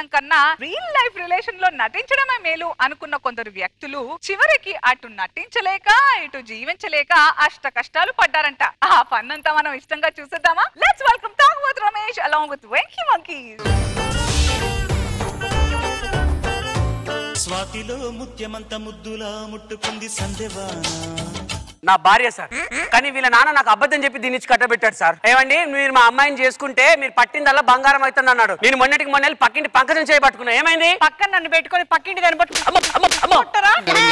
కన్నా real life relation లో నటించడమే మేలు అనుకున్న కొందరు వ్యక్తులు చివరికి అటు నటించలేక ఇటు జీవించలేక అష్ట కష్టాలు పడ్డారంట ఆ పన్నంతా మనం ఇష్టంగా చూసేద్దామా let's welcome Tagubothu Ramesh along with Venky monkeys స్వాతిలో ముత్యమంత ముద్దులా ముట్టుకుంది సందెవాన నా భార్య సార్ కానీ వీళ్ళ నాన్న నాకు అబద్ధం చెప్పి దీని నుంచి కట్టబెట్టాడు సార్ ఏమండి మీరు మా అమ్మాయిని చేసుకుంటే మీరు పట్టిందల్లా బంగారం అవుతుంది అన్నాడు నేను మొన్నటికి మొన్న వెళ్ళి పక్కింటి పంకజం చేయబట్టుకున్నా ఏమైంది పక్కన నన్ను పెట్టుకొని పక్కింటి దాన్ని పట్టుకుని అమ్మ, అమ్మ, అమ్మ. కొట్టరా?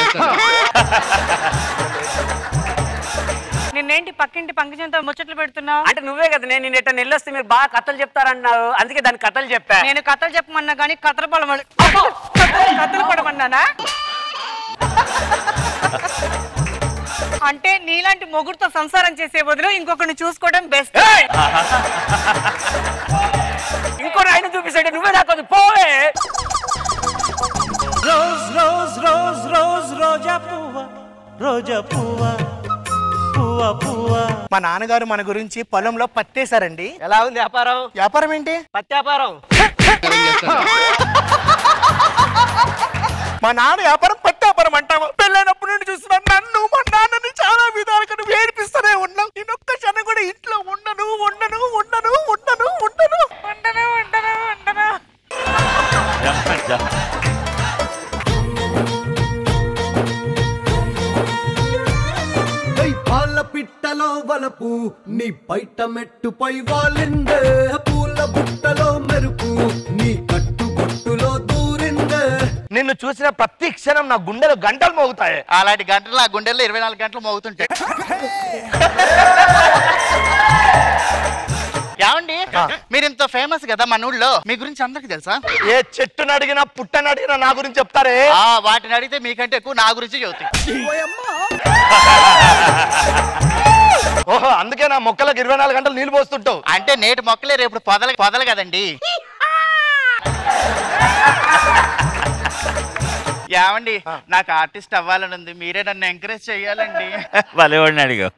నిన్నేంటి పక్కింటి పంకజంతో ముచ్చట్లు పెడుతున్నావు అంటే నువ్వే కదా నేను నేను ఎట్లా నెల్లొస్తే మీరు బాగా కథలు చెప్తారన్నావు అందుకే దాని కథలు చెప్పా నేను కథలు చెప్పమన్నా కానీ కథలు పడమని కథలు పడమన్నానా అంటే నీలాంటి మొగుడుతో సంసారం చేసే బదులు ఇంకొకరిని చూసుకోవడం బెస్ట్ ఏయ్! ఇంకో ఆయన చూపిస్తాడు నువ్వే నాకు అది పోవే రోజ్ రోజ్ రోజ్ రోజ్ రోజా పువ్వ రోజా పువ్వ పువ్వ పువ్వ మా నాన్నగారు మన గురించి పొలంలో పత్తేశారండి ఎలా ఉంది వ్యాపారం వ్యాపారం ఏంటి పత్తి వ్యాపారం మా నాన్న వ్యాపారం పత్తి వ్యాపారం అంటావా పెళ్ళైనప్పటి నుండి చూస్తున్నాను నన్ను మా నాన్నని చాలా విధాలుగా నువ్వు ఏడిపిస్తూనే ఉన్నావు నేను ఒక్క క్షణం కూడా ఇంట్లో ఉండను ఉండను ఉండను ఉండను ఉండను ఉండను ఉండను ఉండను పై పాల పిట్టలో వలపు నీ బయట మెట్టుపై వాలిందే పూల బుట్టలో మెరుపు నీ కట్టు బొట్టులో దూరిందే నిన్ను చూసిన ప్రతి క్షణం నా గుండెలు గంటలు మోగుతాయి అలాంటి గంటలు ఆ గుండెల్లో ఇరవై నాలుగు గంటలు మోగుతుంటాయి ఏమండి మీరు ఇంత ఫేమస్ కదా మన ఊళ్ళో మీ గురించి అందరికి తెలుసా ఏ చెట్టును అడిగినా పుట్టని అడిగినా నా గురించి చెప్తారే ఆ వాటిని అడిగితే మీకంటే ఎక్కువ నా గురించి చెబుతాయి ఓహో అందుకే నా మొక్కలకు ఇరవై నాలుగు గంటలు నీళ్లు పోస్తుంటావు అంటే నేటి మొక్కలే రేపు పొదలు పొదలు కదండి ఏమండి నాకు ఆర్టిస్ట్ అవ్వాలని ఉంది మీరే నన్ను ఎంకరేజ్ చేయాలండి భలేవాడిని అడిగా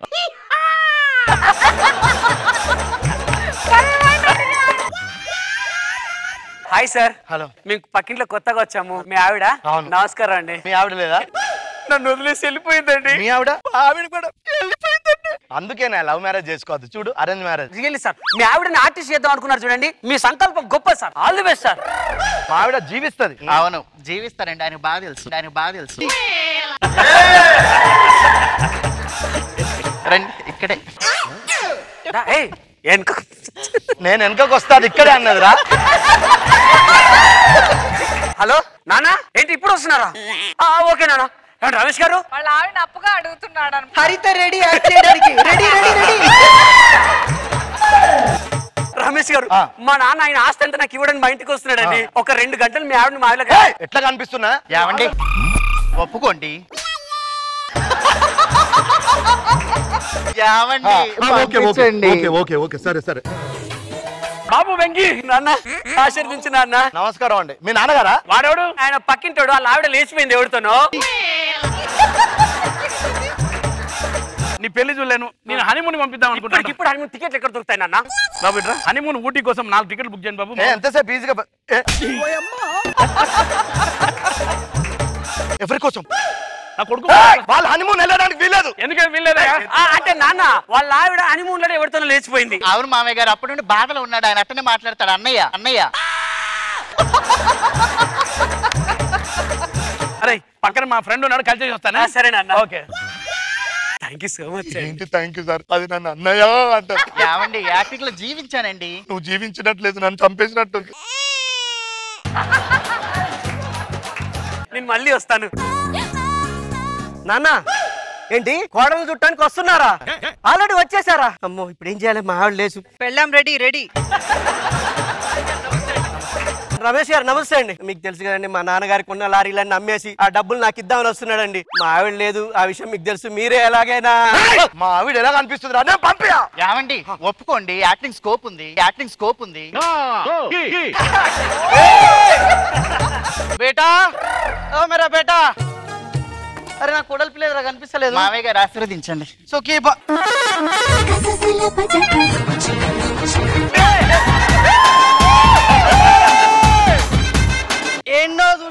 హాయ్ సార్ హలో మేము పక్కింట్లో కొత్తగా వచ్చాము మీ ఆవిడ అవును. నమస్కారం అండి మీ ఆవిడ లేదా నన్ను వదిలేసి వెళ్ళిపోయిందండి మీ ఆవిడ ఆవిడ కూడా వెళ్ళిపోయిందండి అందుకే నా లవ్ మ్యారేజ్ చేసుకోవద్దు చూడు అరేంజ్ మ్యారేజ్ రియల్లీ సార్ మీ ఆవిడని ఆర్టిస్ట్ చేద్దాం అనుకున్నారు చూడండి మీ సంకల్పం గొప్ప sir all the best sir మా ఆవిడ జీవిస్తుంది అవును జీవిస్తారండి ఆయనకు బాగా తెలుసు ఆయనకు బాగా తెలుసు రండి ఇక్కడే రా, ఏయ్, వెనక నేను వెనకకు వస్తాది ఇక్కడే అన్నదిరా హలో నానా ఏంటి ఇప్పుడు వస్తున్నారా ఆ, ఓకే నానా ఏమండి రమేష్ గారు వాళ్ళ ఆవిడ అప్పుగా అడుగుతున్నాడు అనమాట హరిత రెడీ యాక్ట్ చేయడానికి ready ready ready Ramesh garu ఆ. మా నాన్న ఆయన ఆస్తి అంతా నాకు ఇవ్వడానికి మా ఇంటికి వస్తున్నాడండి ఒక రెండు గంటలు మీ ఆవిడని మా ఆవిడకి ఎట్లా కనిపిస్తున్నా ఏమండి ఒప్పుకోండి ఏమండి పంపించండి. ఓకే ఓకే సరే సరే బాబు వెంకి నాన్న ఆశీర్వించు నాన్న నమస్కారం అండి మీ నాన్నగారా వాడెవడు ఆయన పక్కింటోడు వాళ్ళ ఆవిడ లేచిపోయింది ఎవరితోనో నీ పెళ్లి చూడలేను నేను హనీమూన్ పంపిద్దాం ఇప్పటికి అనుకుంటాను ఇప్పుడు హనుమూన్ టికెట్లు ఎక్కడ దొరుకుతాయి నాన్న బాబు ఇట్రా హనీమూన్ ఊటీ కోసం నాలుగు టికెట్లు బుక్ చేయండి బాబు ఏ, ఎంతసేపు ఈజీగా బ- ఏ, ఎవరి కోసం నా కొడుకు ఏయ్, వాళ్ళు హనీమూన్ వెళ్ళడానికి వీలేదు ఎందుకని వీల్లేదా ఆ, అంటే నాన్న వాళ్ళ ఆవిడ హనీమూన్ లో ఎవరితోనో లేచిపోయింది అవును మామయ్య గారు అప్పటి నుండి బాధలో ఉన్నాడు ఆయన అట్టనే మాట్లాడతాడు అన్నయ్య అన్నయ్య అరే పక్కన మా ఫ్రెండ్ ఉన్నాడు కలిసి వస్తాను ఆ, సరే నాన్న. Okay thank you so much ఏంటి థ్యాంక్ యూ సార్ అది నన్ను అన్నయ్య అంట ఏమండి యాక్టింగ్ లో జీవించానండి నువ్వు జీవించినట్లేదు నన్ను చంపేసినట్టు నేను మళ్ళీ వస్తాను నాన్న ఏంటి కోడలు చుట్టానికి వస్తున్నారా ఆల్రెడీ వచ్చేసారా అమ్మో ఇప్పుడు ఏం చేయాలి మా ఆవిడ లేచు పెళ్ళాం రెడీ రెడీ రమేష్ గారు నమస్తే అండి మీకు తెలుసు కదండి మా నాన్నగారికి ఉన్న లారీలన్నీ అమ్మేసి ఆ డబ్బులు నాకు ఇద్దామని వస్తున్నాడండి మా ఆవిడ లేదు ఆ విషయం మీకు తెలుసు మీరే ఎలాగైనా మా ఆవిడ ఎలా కనిపిస్తుంది రా నేను పంపియా ఏమండి ఒప్పుకోండి యాక్టింగ్ స్కోప్ ఉంది యాక్టింగ్ స్కోప్ ఉంది బేటా ఓ మేరా బేటా అరే నా కొడలు పిల్లలు కనిపిస్తలేదు మామయ్య గారు ఆశీర్వదించండి సో కీప్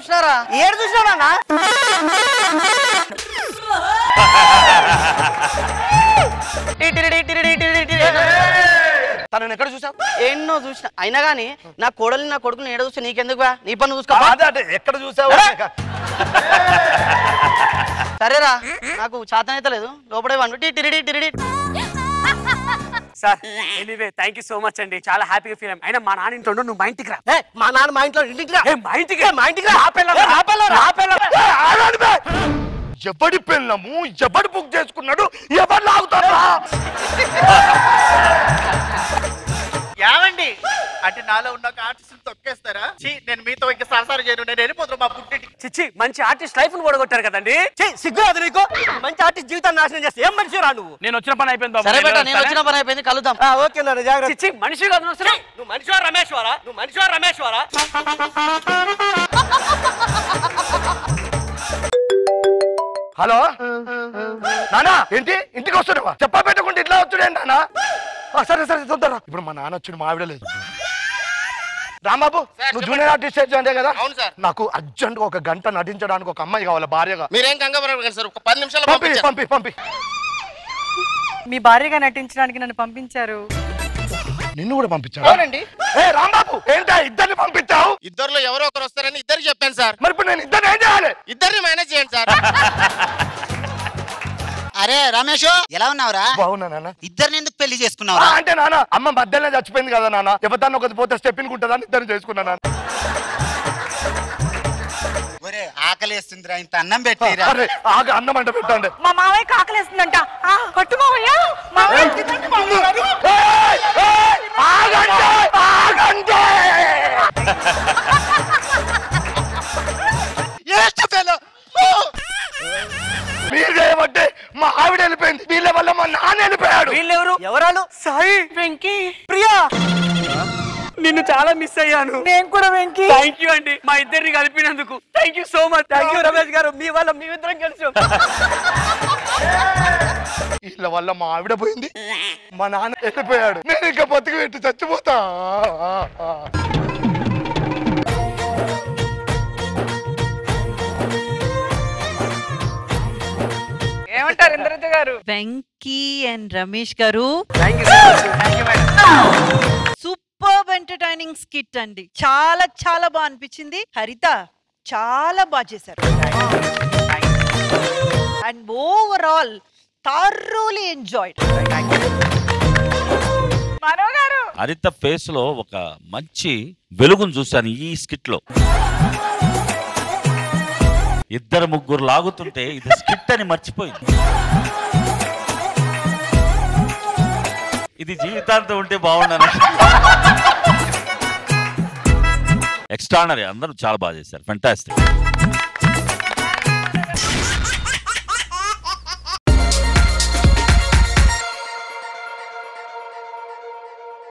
చూసినారా ఏడు చూసినావా తనని ఎక్కడ చూసావు ఎన్నో చూసిన అయినా గానీ నా కోడల్ని నా కొడుకుని ఏడ చూస్తే నీకెందుకు బా? నీ పన్ను చూసుకో అదే అంటే ఎక్కడ చూసావు సరేరా నాకు చేతనైతే లేదు లోపడే వన్ టిరిడి టిరిడి sir anyway thank you so much అండి చాలా హ్యాపీగా ఫీల్ అయ్యాం అయినా మా నాన్న ఇంట్లో ఉండు, నువ్వు మా ఇంటికి రా ఏ, మా నాన్న మా ఇంట్లో ఇంటికి రా ఏ, మా ఇంటికి రా. మా ఇంటికి రా నా పిల్లం, ఏ, నా పిల్లం, నా పిల్లం. ఎవడి పెళ్ళము ఎవడు బుక్ చేసుకున్నాడు ఎవరు లాగుతారా ఏమండి అంటే నాలో ఉన్న ఒక ఆర్టిస్ట్ తొక్కేస్తారా ఛీ, నేను మీతో ఇంకా సరసాలు చేయను నేను వెళ్ళిపోతున్నా మా పుట్టింటికి చిచ్చి మంచి ఆర్టిస్ట్ లైఫ్ ను ఓడగొట్టారు కదండి ఛీ, సిగ్గు అది నీకు మంచి ఆర్టిస్ట్ జీవితాన్ని నాశనం చేస్తే ఏం మనిషి రా నువ్వు నేను వచ్చిన పని అయిపోయింది బాబు సరే బేటా నేను నేను వచ్చిన పని అయిపోయింది కలుద్దాం ఆ, ఓకే నాన్న జాగ్రత్త చిచ్చి మనిషి కాదు నువ్వు అసలు. నువ్వు మనిషివా రమేశ్వరా నువ్వు మనిషివా రమేశ్వరా హలో నానా ఏంటి ఇంటికి వస్తున్నావా చెప్పా పెట్టకుండా ఇట్లా వచ్చుడే నానా ఆ, సరే సరే చూద్దారా ఇప్పుడు మా నాన్న వచ్చి మా ఆవిడ లేదు రాంబాబు నువ్వు జూనియర్ ఆర్టిస్ట్ అంతే కదా అవును సార్. నాకు అర్జెంట్ ఒక గంట నటించడానికి ఒక అమ్మాయి కావాలి భార్యగా మీరేం కంగారు సార్ ఒక పది నిమిషాలు పంపి పంపి పంపి మీ భార్యగా నటించడానికి నన్ను పంపించారు నిన్ను కూడా పంపించాను అవునండి ఏ రాంబాబు ఏంటా ఇద్దరిని పంపించావు ఇద్దరులో ఎవరో ఒకరు వస్తారని ఇద్దరికి చెప్పాను సార్ మరి ఇప్పుడు నేను ఇద్దరిని ఏం చేయాలి ఇద్దరిని మేనేజ్ చేయండి సార్ అరే రమేష్ ఎలా ఉన్నావురా బాగున్నా నాన్న ఇద్దరిని ఎందుకు పెళ్లి ఆ, చేసుకున్నావురా అంటే నాన్న అమ్మ మధ్యలో చచ్చిపోయింది కదా నాన్న ఎవరిదాన్ని ఒకటి పోతే స్టెప్పిన్ ఉంటుందని ఇద్దరు చేసుకున్నా నాన్న ఒరే ఆకలేస్తుందిరా ఇంత అన్నం పెట్టిరా అరే ఆగ అన్నం అంట పెట్టండి మా మావయ్య కాకలేస్తుందంట ఆ, పట్టు మావయ్య మావయ్య ఏయ్, ఏయ్, ఆగండి ఆగండి మీరు చేయబట్టే మా ఆవిడ వెళ్ళిపోయింది వీళ్ళ వల్ల మా నాన్న వెళ్ళిపోయాడు వీళ్ళెవరు ఎవరాలు సాయి వెంకీ ప్రియా నిన్ను చాలా మిస్ అయ్యాను నేను కూడా వెంకీ థ్యాంక్ యూ అండి మా ఇద్దరిని కలిపినందుకు thank you so much thank you Ramesh garu మీ వల్ల మేమిద్దరం కలిసి వీళ్ళ వల్ల మా ఆవిడ పోయింది మా నాన్న వెళ్ళిపోయాడు నేను ఇంకా బతికి పెట్టి చచ్చిపోతా ఏమంటారు ఇంద్రజ గారు Venky and Ramesh garu thank you thank you madam super entertaining skit అండి చాలా చాలా బాగా అనిపించింది హరిత చాలా బాగా చేశారు and overall thoroughly enjoyed Mano garu Haritha face లో ఒక మంచి వెలుగును చూశాను ఈ స్కిట్ లో ఇద్దరు ముగ్గురు లాగుతుంటే ఇది స్కిట్ అని మర్చిపోయింది ఇది జీవితాంతం ఉంటే బాగుండను ఎక్స్ట్రానరీ అందరూ చాలా బాగా చేశారు ఫెంటాస్టిక్